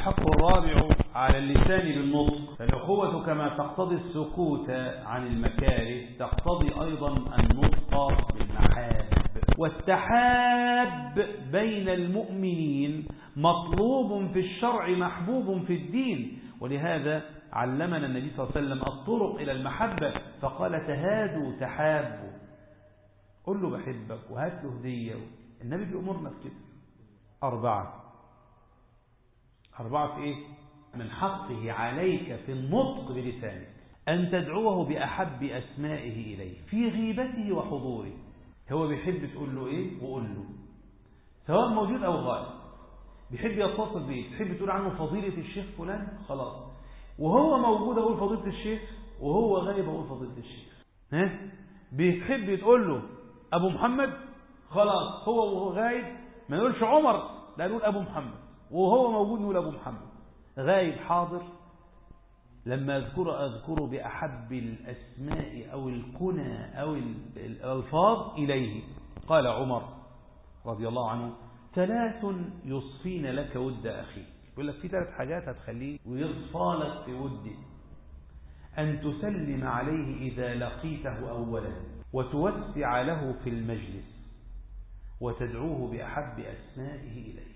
الحق الرابع على اللسان بالنطق فالأخوة كما تقتضي السكوت عن المكاره تقتضي أيضا النطق بالمحاب والتحاب بين المؤمنين مطلوب في الشرع محبوب في الدين ولهذا علمنا النبي صلى الله عليه وسلم الطرق إلى المحبة فقال تهادوا تحابوا قل له بحبك وهات له هدية النبي بيأمرنا في كده أربعة أربعة في إيه؟ من حقه عليك في النطق بلسانك أن تدعوه بأحب أسمائه إليه في غيبته وحضوره هو بيحب تقول له إيه وقول له سواء موجود أو غائب بيحب يتصل بيه تحب تقول عنه فضيلة الشيخ فلان خلاص وهو موجود أقول فضيلة الشيخ وهو غايب أقول فضيلة الشيخ ها بيحب تقول له أبو محمد خلاص هو وهو غايب ما نقولش عمر لا نقول أبو محمد وهو موجود نقول أبو محمد غايب حاضر لما أذكر أذكر بأحب الأسماء أو الكنى أو الألفاظ إليه قال عمر رضي الله عنه ثلاث يصفين لك ود أخيك يقول لك في ثلاث حاجات هتخليه ويصفى لك في وده أن تسلم عليه إذا لقيته أولا وتوسع له في المجلس وتدعوه بأحب أسمائه إليه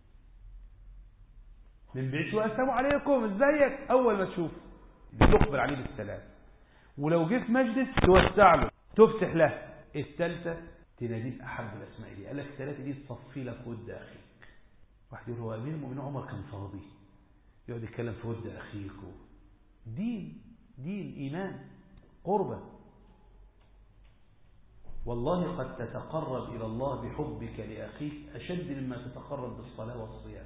من بعيد شو السلام عليكم ازيك أول ما تشوف تخبر عليه بالسلام ولو جه في مجلس توسع له تفتح له الثالثة تناديه بأحب الأسماء دي قال لك الثلاثة دي تصفي لك ود أخيك واحد يقول هو أمير المؤمنين عمر كان فاضي يقعد يتكلم في ود أخيك دين دين إيمان قربة والله قد تتقرب إلى الله بحبك لأخيك أشد مما تتقرب بالصلاة والصيام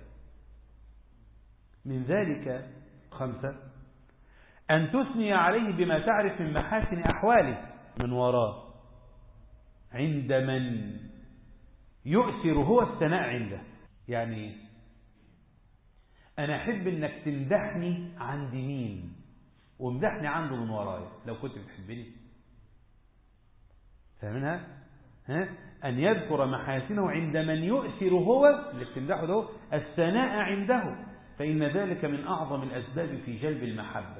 من ذلك خمسة أن تثني عليه بما تعرف من محاسن أحواله من وراه عند من يؤثر هو الثناء عنده يعني أنا أحب أنك تمدحني عند مين وامدحني عنده من ورايا لو كنت بتحبني فاهمينها ها أن يذكر محاسنه عند من يؤثر هو اللي بتمدحه ده الثناء عنده فإن ذلك من أعظم الأسباب في جلب المحبة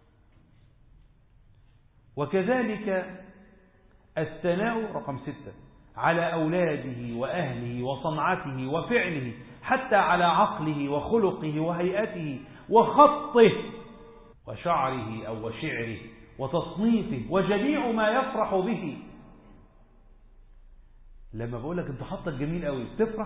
وكذلك الثناء رقم ستة على أولاده وأهله وصنعته وفعله حتى على عقله وخلقه وهيئته وخطه وشعره أو وشعره وتصنيفه وجميع ما يفرح به لما بقول لك انت خطك جميل قوي بتفرح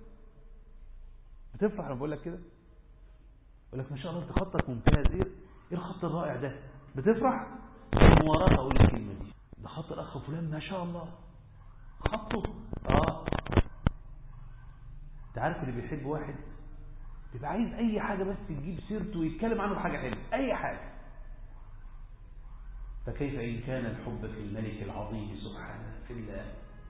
بتفرح لما بقول لك كده يقول لك ما شاء الله انت خطك ممتاز ايه ايه الخط الرائع ده بتفرح من وراها اقول الكلمه دي ده خط الاخ فلان ما شاء الله خطه اه انت عارف اللي بيحب واحد بيبقى عايز اي حاجه بس تجيب سيرته ويتكلم عنه بحاجه حلوه اي حاجه فكيف ان كان الحب في الملك العظيم سبحانه في الله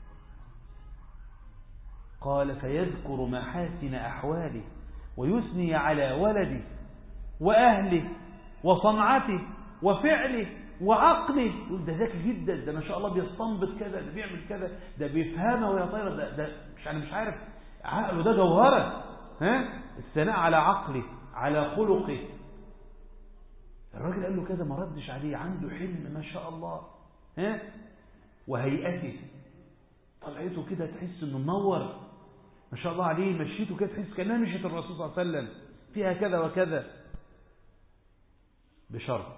قال فيذكر محاسن احواله ويثني على ولده وأهله وصنعته وفعله وعقله يقول ده ذكي جدا ده ما شاء الله بيستنبط كذا ده بيعمل كذا ده بيفهمه ويا طيرة ده, ده مش أنا مش عارف عقله ده جوهرة ها الثناء على عقله على خلقه الراجل قال له كذا ما ردش عليه عنده حلم ما شاء الله ها وهيئته طلعته كده تحس انه منور ما شاء الله عليه مشيته كده تحس كانها مشيت الرسول صلى الله عليه وسلم فيها كذا وكذا بشرط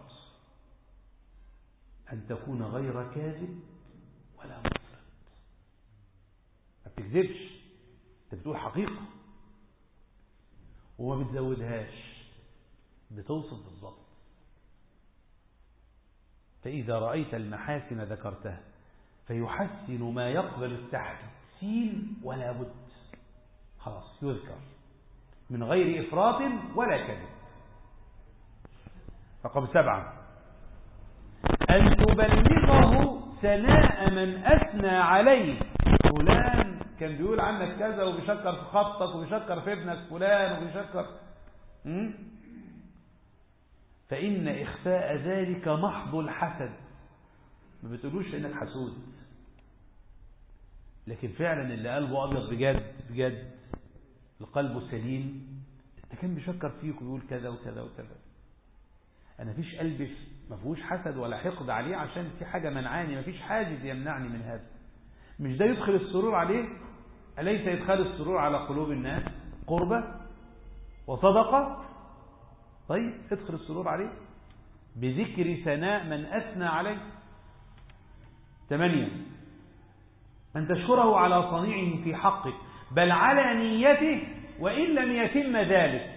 أن تكون غير كاذب ولا مفرد ما بتكذبش انت بتقول حقيقة وما بتزودهاش بتوصف بالظبط فإذا رأيت المحاسن ذكرتها فيحسن ما يقبل التحسين ولا بد خلاص يذكر من غير إفراط ولا كذب رقم سبعة أن تبلغه ثناء من أثنى عليه فلان كان بيقول عنك كذا وبيشكر في خطك وبيشكر في ابنك فلان وبيشكر م? فإن إخفاء ذلك محض الحسد ما بتقولوش إنك حسود لكن فعلا اللي قلبه أبيض بجد بجد القلب سليم ده كان بيفكر فيك ويقول كذا وكذا وكذا أنا فيش قلبي ما فيهوش حسد ولا حقد عليه عشان في حاجة منعاني ما فيش حاجز يمنعني من هذا مش ده يدخل السرور عليه أليس يدخل السرور على قلوب الناس قربة وصدقة طيب ادخل السرور عليه بذكر ثناء من أثنى عليه ثمانية أن تشكره على صنيعه في حقك بل على نيته وإن لم يتم ذلك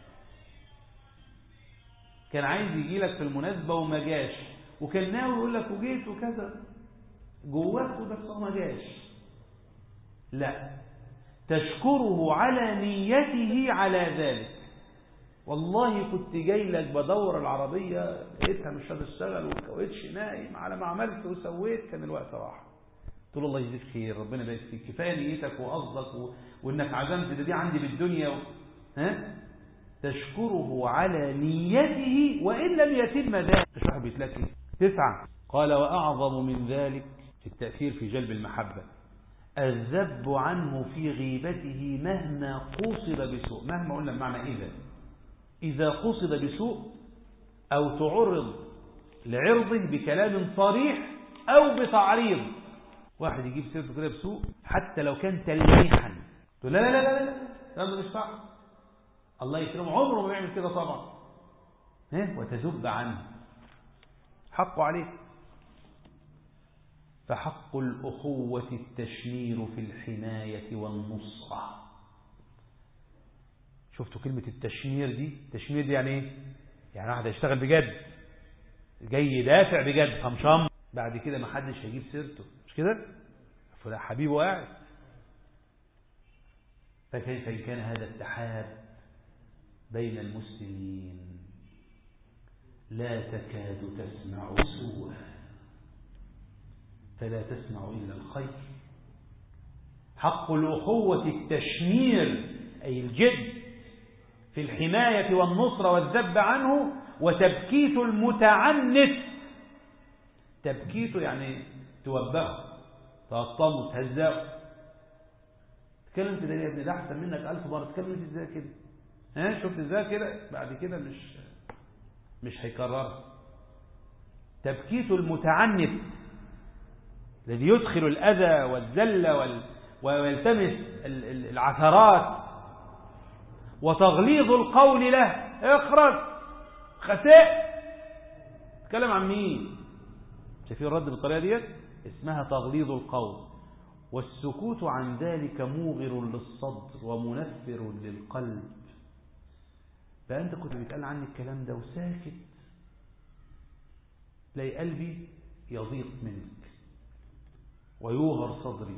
كان عايز يجي لك في المناسبة وما جاش وكان ناوي يقول لك وجيت وكذا جواك بس هو ما جاش لا تشكره على نيته على ذلك والله كنت جاي لك بدور العربية لقيتها مش هتشتغل والكاوتش نايم على ما عملت وسويت كان الوقت راح قلت له الله يجزيك خير ربنا يبارك فيك كفايه نيتك وقصدك و... وانك عزمت ده دي عندي بالدنيا و... ها تشكره على نيته وان لم يتم ذلك مش واحد بيتلاقي تسعة قال واعظم من ذلك التأثير في جلب المحبة الذب عنه في غيبته مهما قصد بسوء مهما قلنا بمعنى إذا إذا قصد بسوء أو تعرض لعرضه بكلام صريح أو بتعريض واحد يجيب سيرته كده بسوء حتى لو كان تلميحا تقول لا لا لا لا لا لا ده مش صح الله يكرمه عمره ما بيعمل كده طبعا ها وتذب عنه حقه عليك فحق الأخوة التشمير في الحماية والنصرة شفتوا كلمة التشمير دي التشمير دي يعني ايه يعني واحد هيشتغل بجد جاي يدافع بجد خمشام بعد كده ما حدش هيجيب سيرته مش كده فلا حبيبه قاعد فكيف إن كان هذا التحاب بين المسلمين لا تكاد تسمع سوءا فلا تسمع إلا الخير حق الأخوة التشمير أي الجد في الحماية والنصرة والذب عنه وتبكيت المتعنت تبكيته يعني توبخه تقطمه تهزقه تتكلم كده يا ابني ده احسن منك ألف مرة تتكلم انت ازاي كده ها شفت ازاي كده بعد كده مش مش هيكررها تبكيت المتعنت الذي يدخل الأذى والذل وال... ويلتمس العثرات وتغليظ القول له اخرج خسئ تكلم عن مين شايفين الرد بالطريقة ديت اسمها تغليظ القول والسكوت عن ذلك موغر للصدر ومنفر للقلب فأنت كنت بيتقال عني الكلام ده وساكت تلاقي قلبي يضيق منك ويوغر صدري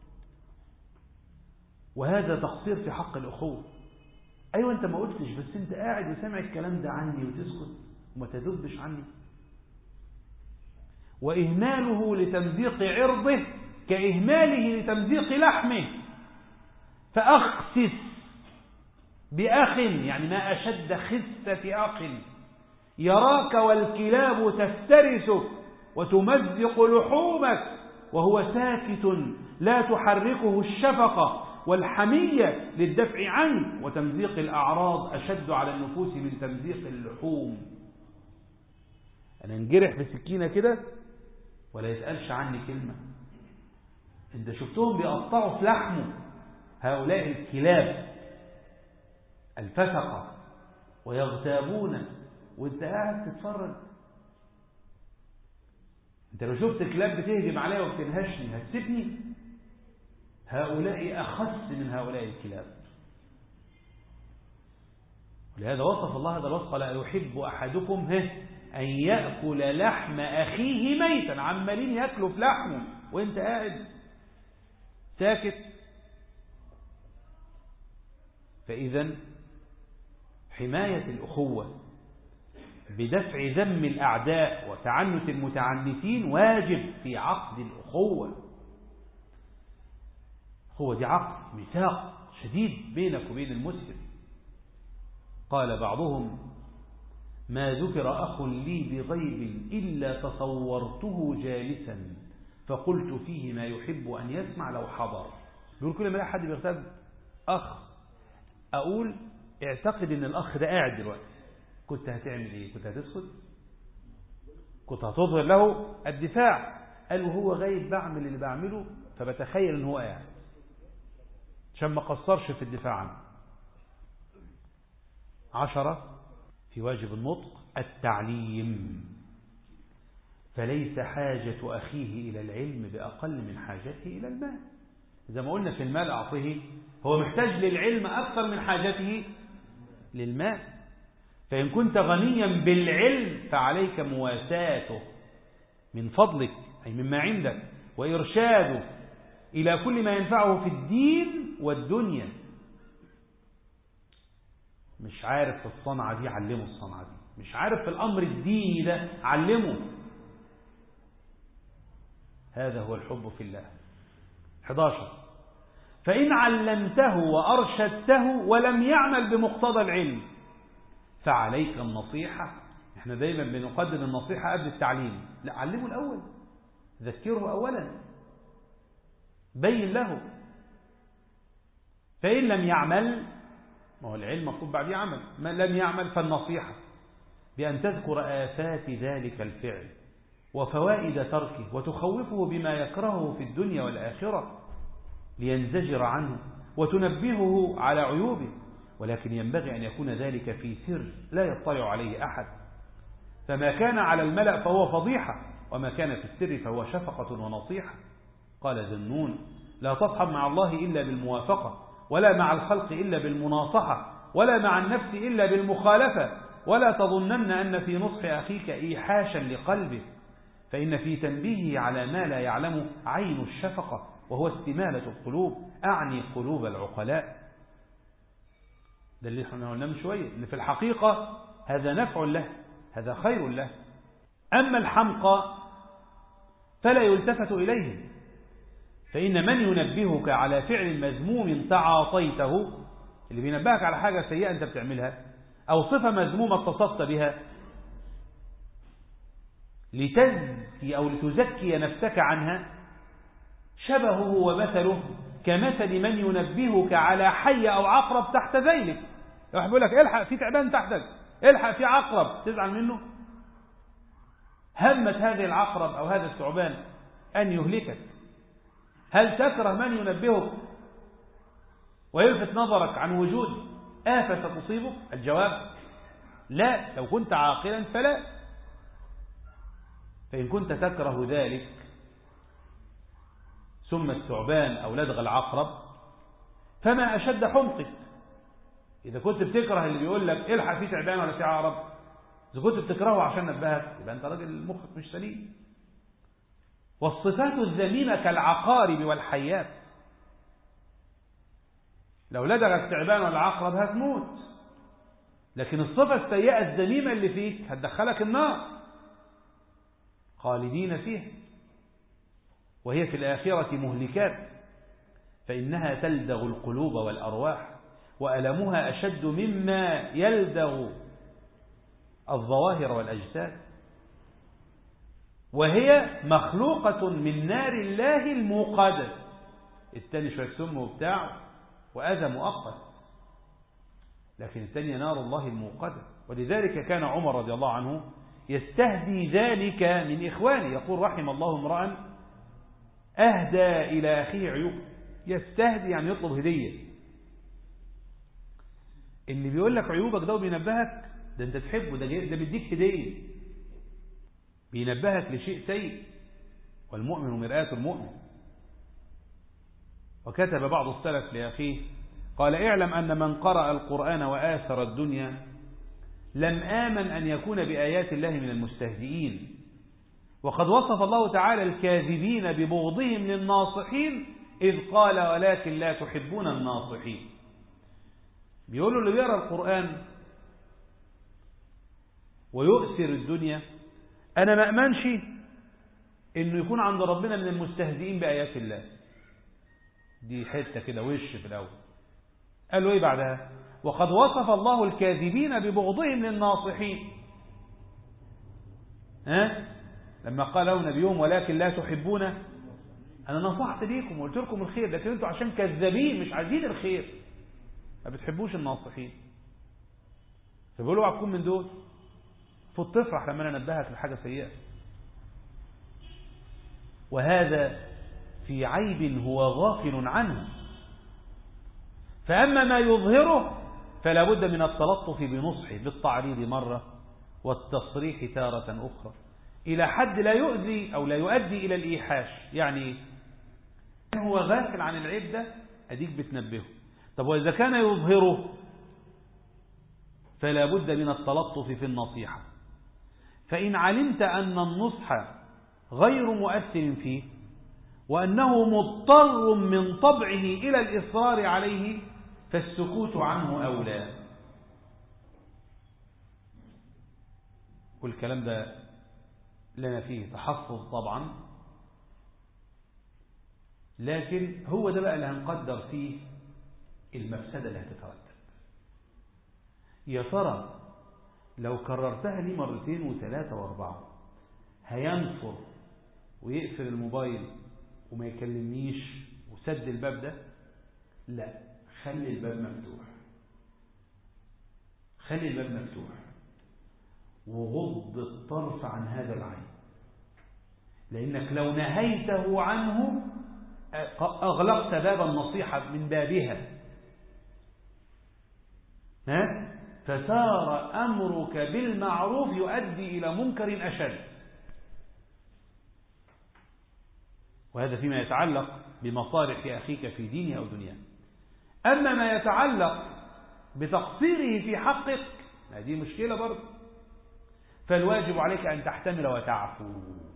وهذا تقصير في حق الأخوة أيوة أنت ما قلتش بس أنت قاعد وسامع الكلام ده عني وتسكت وما تذبش عني وإهماله لتمزيق عرضه كإهماله لتمزيق لحمه فأخسس بأخ يعني ما أشد خسة أخ يراك والكلاب تفترسك وتمزق لحومك وهو ساكت لا تحركه الشفقة والحمية للدفع عنه وتمزيق الأعراض أشد على النفوس من تمزيق اللحوم أنا انجرح بسكينة كده ولا يسألش عني كلمة انت شفتهم بيقطعوا في لحمه هؤلاء الكلاب الفسقة ويغتابون وانت قاعد تتفرج انت لو شفت كلاب بتهجم عليا وبتنهشني هتسيبني هؤلاء أخس من هؤلاء الكلاب ولهذا وصف الله هذا الوصف لا يحب أحدكم هه أن يأكل لحم أخيه ميتا عمالين يأكلوا في لحمه وانت قاعد ساكت فإذا حماية الأخوة بدفع ذم الأعداء وتعنت المتعنتين واجب في عقد الأخوة هو دي عقد ميثاق شديد بينك وبين المسلم قال بعضهم ما ذكر أخ لي بغيب إلا تصورته جالسا فقلت فيه ما يحب أن يسمع لو حضر بيقول كل ما لا حد بيغتاب أخ أقول اعتقد ان الاخ ده قاعد دلوقتي كنت هتعمل ايه كنت هتسكت كنت هتظهر له الدفاع قال وهو غايب بعمل اللي بعمله فبتخيل ان هو قاعد عشان ما قصرش في الدفاع عنه عشرة في واجب النطق التعليم فليس حاجة أخيه إلى العلم بأقل من حاجته إلى المال زي ما قلنا في المال أعطيه هو محتاج للعلم أكثر من حاجته للمال فإن كنت غنيا بالعلم فعليك مواساته من فضلك أي مما عندك وإرشاده إلى كل ما ينفعه في الدين والدنيا مش عارف في الصنعة دي علمه الصنعة دي مش عارف في الأمر الديني ده علمه هذا هو الحب في الله 11 فإن علمته وأرشدته ولم يعمل بمقتضى العلم فعليك النصيحة احنا دايما بنقدم النصيحة قبل التعليم لا علمه الأول ذكره أولا بين له فإن لم يعمل ما هو العلم مطلوب بعديه عمل ما لم يعمل فالنصيحة بأن تذكر آفات ذلك الفعل وفوائد تركه وتخوفه بما يكرهه في الدنيا والآخرة لينزجر عنه وتنبهه على عيوبه ولكن ينبغي أن يكون ذلك في سر لا يطلع عليه أحد فما كان على الملأ فهو فضيحة وما كان في السر فهو شفقة ونصيحة قال ذنون لا تصحب مع الله إلا بالموافقة ولا مع الخلق إلا بالمناصحة ولا مع النفس إلا بالمخالفة ولا تظنن أن في نصح أخيك إيحاشا لقلبه فإن في تنبيهه على ما لا يعلم عين الشفقة وهو استمالة القلوب أعني قلوب العقلاء ده اللي احنا قلنا من شوية إن في الحقيقة هذا نفع له هذا خير له أما الحمقى فلا يلتفت إليه فإن من ينبهك على فعل مذموم تعاطيته اللي بينبهك على حاجة سيئة أنت بتعملها أو صفة مذمومة اتصفت بها لتزكي أو لتزكي نفسك عنها شبهه ومثله كمثل من ينبهك على حي أو عقرب تحت ذيلك واحد بيقول لك الحق في تعبان تحتك الحق في عقرب تزعل منه همت هذه العقرب أو هذا الثعبان أن يهلكك هل تكره من ينبهك ويلفت نظرك عن وجود آفة ستصيبك الجواب لا لو كنت عاقلا فلا فإن كنت تكره ذلك ثم الثعبان أو لدغ العقرب فما أشد حمقك إذا كنت بتكره اللي بيقول لك الحق في تعبان ولا في عقرب إذا كنت بتكرهه عشان نبهك يبقى أنت راجل مخك مش سليم والصفات الذميمة كالعقارب والحيات لو لدغ التعبان والعقرب هتموت لكن الصفة السيئة الذميمة اللي فيك هتدخلك النار خالدين فيها وهي في الآخرة مهلكات فإنها تلدغ القلوب والأرواح وألمها أشد مما يلدغ الظواهر والأجساد وهي مخلوقة من نار الله الموقدة التاني شوية سم وبتاع وأذى مؤقت لكن الثانية نار الله الموقدة ولذلك كان عمر رضي الله عنه يستهدي ذلك من إخوانه يقول رحم الله امرأ أهدى إلى أخيه عيوب يستهدي يعني يطلب هدية اللي بيقول لك عيوبك ده وبينبهك ده انت تحبه ده, ده بيديك هدية بينبهك لشيء سيء والمؤمن مرآة المؤمن وكتب بعض السلف لأخيه قال اعلم أن من قرأ القرآن وآثر الدنيا لم آمن أن يكون بآيات الله من المستهزئين وقد وصف الله تعالى الكاذبين ببغضهم للناصحين إذ قال ولكن لا تحبون الناصحين بيقولوا اللي بيقرأ القرآن ويؤثر الدنيا أنا ما أمنش إنه يكون عند ربنا من المستهزئين بآيات الله دي حتة كده وش في الأول قالوا إيه بعدها وقد وصف الله الكاذبين ببغضهم للناصحين ها لما قال له نبيهم ولكن لا تحبون أنا نصحت ليكم وقلت لكم الخير لكن أنتوا عشان كذابين مش عايزين الخير ما بتحبوش الناصحين فبيقول اوعى تكون من دول فوت تفرح لما انا انبهك لحاجه سيئه وهذا في عيب هو غافل عنه فأما ما يظهره فلا بد من التلطف بنصحه بالتعريض مرة والتصريح تارة أخرى إلى حد لا يؤذي أو لا يؤدي إلى الإيحاش يعني هو غافل عن العيب ده أديك بتنبهه طب وإذا كان يظهره فلا بد من التلطف في النصيحة فإن علمت أن النصح غير مؤثر فيه وأنه مضطر من طبعه إلى الإصرار عليه فالسكوت عنه أولى والكلام ده لنا فيه تحفظ طبعا لكن هو ده بقى اللي هنقدر فيه المفسدة اللي هتترتب يا ترى لو كررتها لي مرتين وثلاثة واربعة هينفر ويقفل الموبايل وما يكلمنيش وسد الباب ده لا خلي الباب مفتوح خلي الباب مفتوح وغض الطرف عن هذا العين لأنك لو نهيته عنه أغلقت باب النصيحة من بابها ها؟ فصار أمرك بالمعروف يؤدي إلى منكر أشد وهذا فيما يتعلق بمصالح أخيك في دينه أو دنياه أما ما يتعلق بتقصيره في حقك هذه مشكلة برضه فالواجب عليك أن تحتمل وتعفو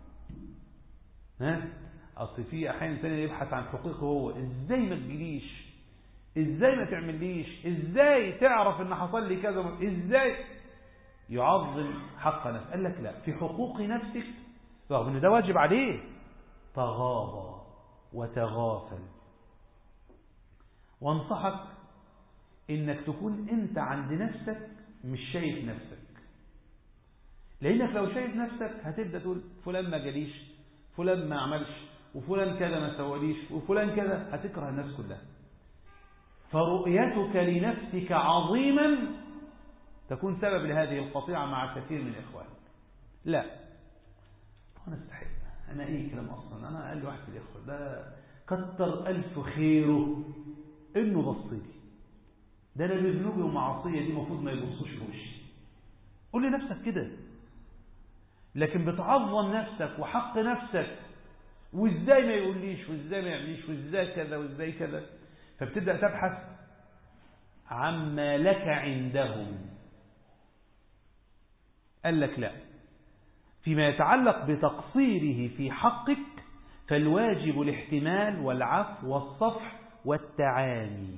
ها أصل في أحيان إنسان يبحث عن حقوقه هو إزاي ما تجيليش إزاي ما تعمليش إزاي تعرف إن حصل لي كذا إزاي يعظم حق نفسه قال لك لا في حقوق نفسك رغم إن ده واجب عليه تغاضى وتغافل وانصحك انك تكون انت عند نفسك مش شايف نفسك لانك لو شايف نفسك هتبدا تقول فلان ما جاليش فلان ما عملش وفلان كذا ما سواليش وفلان كذا هتكره الناس كلها فرؤيتك لنفسك عظيما تكون سبب لهذه القطيعة مع كثير من إخوانك لا أنا استحق أنا أي كلام أصلا أنا أقل واحد في الإخوة ده كتر ألف خيره إنه بصلي ده أنا بذنوبي ومعصية دي المفروض ما يبصوش في وشي قول لنفسك كده لكن بتعظم نفسك وحق نفسك وازاي ما يقوليش وازاي ما يعمليش وازاي كذا وازاي كذا فبتبدأ تبحث عما لك عندهم قال لك لا فيما يتعلق بتقصيره في حقك فالواجب الاحتمال والعفو والصفح والتعاني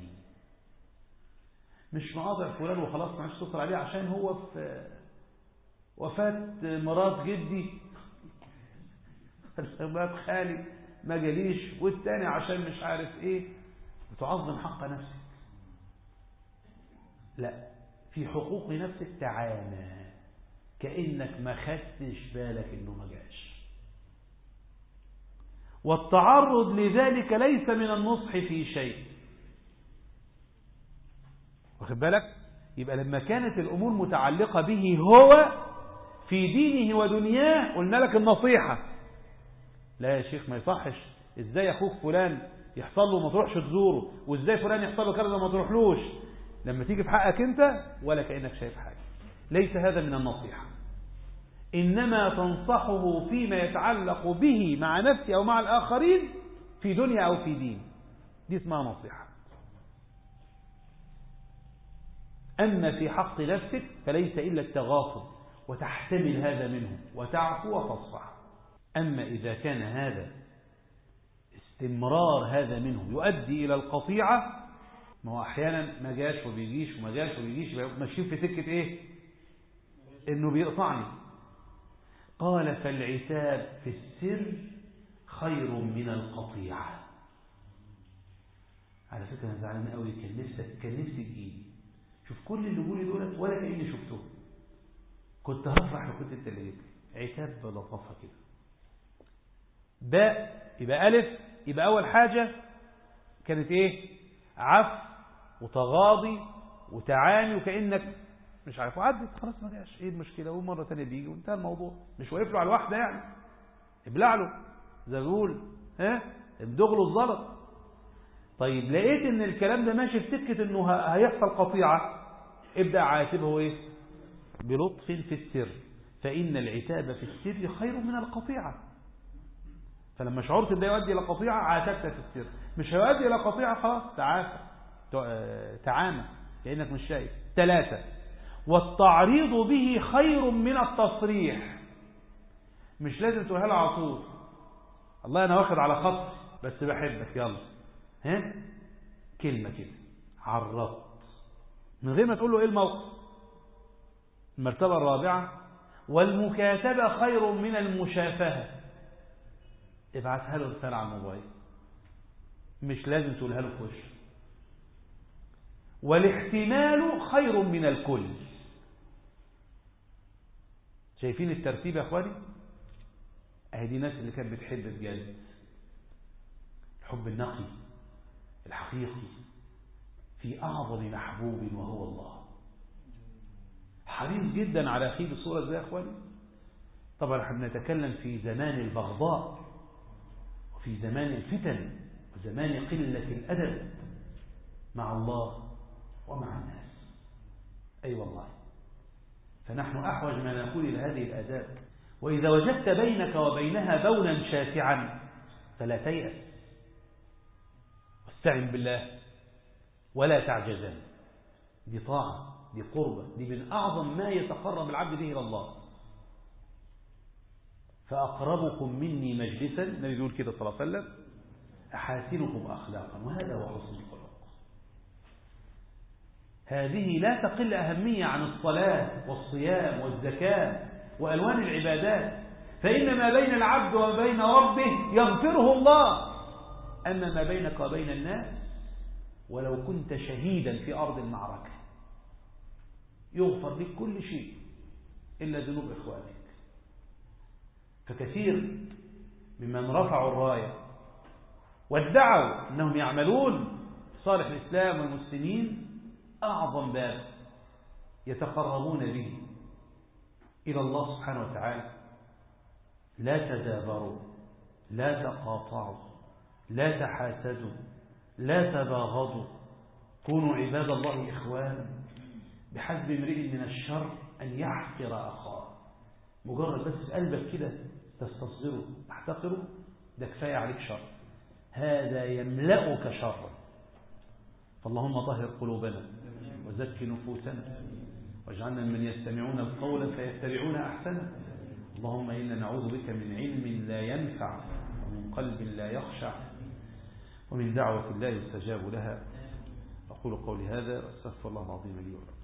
مش مقاطع فلان وخلاص ما عادش تتصل عليه عشان هو في وفاة مرات جدي مات خالي ما جاليش والتاني عشان مش عارف ايه بتعظم حق نفسك لا في حقوق نفسك تعانى كأنك ما خدتش بالك انه ما جاش والتعرض لذلك ليس من النصح في شيء واخد بالك يبقى لما كانت الأمور متعلقة به هو في دينه ودنياه قلنا لك النصيحة لا يا شيخ ما يصحش ازاي اخوك فلان يحصل له ما تروحش تزوره وازاي فلان يحصل له كذا ما تروحلوش لما تيجي في حقك انت ولا كأنك شايف حاجة ليس هذا من النصيحة إنما تنصحه فيما يتعلق به مع نفسه أو مع الآخرين في دنيا أو في دين دي اسمها نصيحة أما في حق نفسك فليس إلا التغافل وتحتمل هذا منه وتعفو وتصفح أما إذا كان هذا استمرار هذا منه يؤدي إلى القطيعة ما هو أحيانا ما جاش وبيجيش وما جاش وبيجيش ماشيين في سكة إيه إنه بيقطعني قال فالعتاب في السر خير من القطيعة على فكرة أنا زعلان قوي كان نفسك كان نفسي تجيني شوف كل اللي بيقولي دولت ولا كأني شفته كنت هفرح لو كنت انت اللي جيت عتاب بلطافة كده باء يبقى ألف يبقى أول حاجة كانت إيه عفو وتغاضي وتعاني وكأنك مش عارف وعدت خلاص ما جاش ايه المشكله ومره ثانيه بيجي وانتهى الموضوع مش واقف له على الواحده يعني ابلع له زي ما بيقول ها امدغ له الزلط طيب لقيت ان الكلام ده ماشي في سكه انه هيحصل قطيعه ابدا عاتبه ايه بلطف في السر فان العتاب في السر خير من القطيعه فلما شعرت ده يؤدي الى قطيعه عاتبت في السر مش هيؤدي الى قطيعه خلاص تعافى تعامى كانك مش شايف ثلاثه والتعريض به خير من التصريح مش لازم تقولها له على طول الله انا واخد على خط بس بحبك يلا ها كلمه كده عرضت من غير ما تقول له ايه الموقف المرتبه الرابعه والمكاتبه خير من المشافهه ابعتها له رساله على الموبايل مش لازم تقولها له في وشه والاحتمال خير من الكل شايفين الترتيب يا اخواني اهي دي ناس اللي كانت بتحب بجد الحب النقي الحقيقي في اعظم محبوب وهو الله حريص جدا على اخيه بالصوره ازاي يا اخواني طبعا احنا بنتكلم في زمان البغضاء وفي زمان الفتن وزمان قله الادب مع الله ومع الناس اي أيوة والله فنحن أحوج ما نقول إلى هذه الآداب وإذا وجدت بينك وبينها بونا شاسعا فلا تيأس واستعن بالله ولا تعجزن دي طاعة دي قربة دي من أعظم ما يتقرب العبد به إلى الله فأقربكم مني مجلسا النبي بيقول كده صلى الله عليه وسلم أحاسنكم أخلاقا وهذا هو حسن الخلق هذه لا تقل أهمية عن الصلاة والصيام والزكاة وألوان العبادات فإن ما بين العبد وبين ربه يغفره الله أما ما بينك وبين الناس ولو كنت شهيدا في أرض المعركة يغفر لك كل شيء إلا ذنوب إخوانك فكثير ممن رفعوا الراية وادعوا أنهم يعملون صالح الإسلام والمسلمين أعظم باب يتقربون به إلى الله سبحانه وتعالى لا تدابروا لا تقاطعوا لا تحاسدوا لا تباغضوا كونوا عباد الله إخوانا بحسب امرئ من الشر أن يحقر أخاه مجرد بس قلبك كده تستصغره تحتقره ده كفاية عليك شر هذا يملأك شرا فاللهم طهر قلوبنا وزك نفوسنا واجعلنا من يستمعون القول فيتبعون أحسنه اللهم إنا نعوذ بك من علم لا ينفع ومن قلب لا يخشع ومن دعوة لا يستجاب لها أقول قولي هذا واستغفر الله العظيم لي ولكم